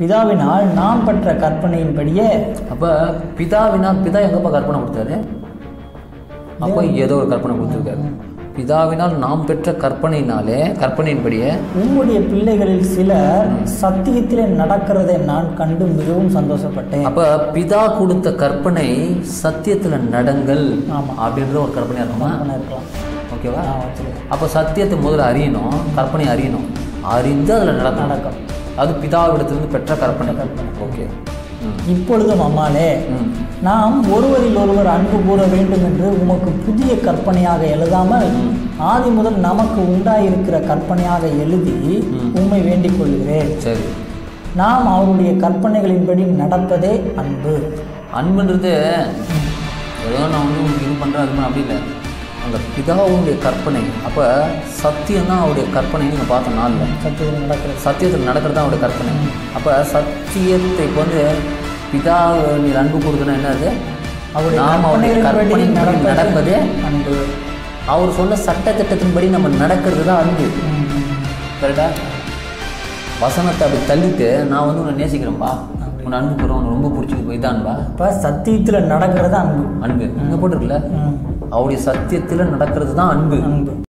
பிதாவினால் நாம் பெற்ற கற்பனையின்படியே அப்போ பிதாவினா பிதா எங்கப்பா கற்பனை கொடுத்தாரு அப்போ ஏதோ ஒரு கற்பனை கொடுத்துருக்காரு பிதாவினால் நாம் பெற்ற கற்பனையினாலே கற்பனையின்படியே உம்முடைய பிள்ளைகளில் சிலர் சத்தியத்திலே நடக்கிறதை நான் கண்டு மிகவும் சந்தோஷப்பட்டேன் அப்போ பிதா கொடுத்த கற்பனை சத்தியத்தில் நடங்கள் ஆமா. அப்படின்ற ஒரு கற்பனையாக இருக்குமா கற்பனை இருக்கலாம் ஓகேவா ஆ, வச்சிருக்கேன். அப்போ சத்தியத்தை முதல்ல அறியணும் கற்பனை அறியணும் அறிந்து அதில் நடக்கணும் நடக்கும். அது பிதாவிடத்திலிருந்து பெற்ற கற்பனை ஓகே ம் இப்பொழுதும் அம்மாளே ம் நாம் ஒருவரில் ஒருவர் அன்பு கூற வேண்டும் என்று உமக்கு புதிய கற்பனையாக எழுதாமல் ஆதி முதல் நமக்கு உண்டாயிருக்கிற கற்பனையாக எழுதி உம்மை வேண்டிக் கொள்கிறேன் சரி நாம் அவருடைய கற்பனைகளின்படி நடப்பதே அன்பு அன்புன்றது ஏதோ நான் வந்து உங்களுக்கு இது பண்ணுறேன் அது மாதிரி அப்படி இல்லை அந்த பிதாவுடைய கற்பனை அப்போ சத்தியம் தான் அவருடைய கற்பனை நீங்கள் பார்த்த நாளில் சத்தியத்தில் நடக்கிறது சத்தியத்தில் நடக்கிறது தான் அவருடைய கற்பனை அப்போ சத்தியத்தை இப்போ வந்து பிதா நீர் அன்பு கொடுக்கணும் என்னது அவருடைய நாம் அவருடைய கற்பனைகளின்படி கற்பனை நடப்பதே அன்பு அவர் சொன்ன சட்டத்திட்டத்தின்படி நம்ம நடக்கிறது தான் அன்பு கரெக்டா வசனத்தை அப்படி தள்ளிட்டு நான் வந்து உன்னை நேசிக்கிறேன்பா உன்னை அன்பு கூறுறேன் உன்னை ரொம்ப பிடிச்சிருக்கு போய் தான்பா இப்போ சத்தியத்தில் நடக்கிறது அன்பு அன்பு இங்கே போட்டிருக்குல்ல ம். அவருடைய சத்தியத்தில் நடக்கிறது தான் அன்பு அன்பு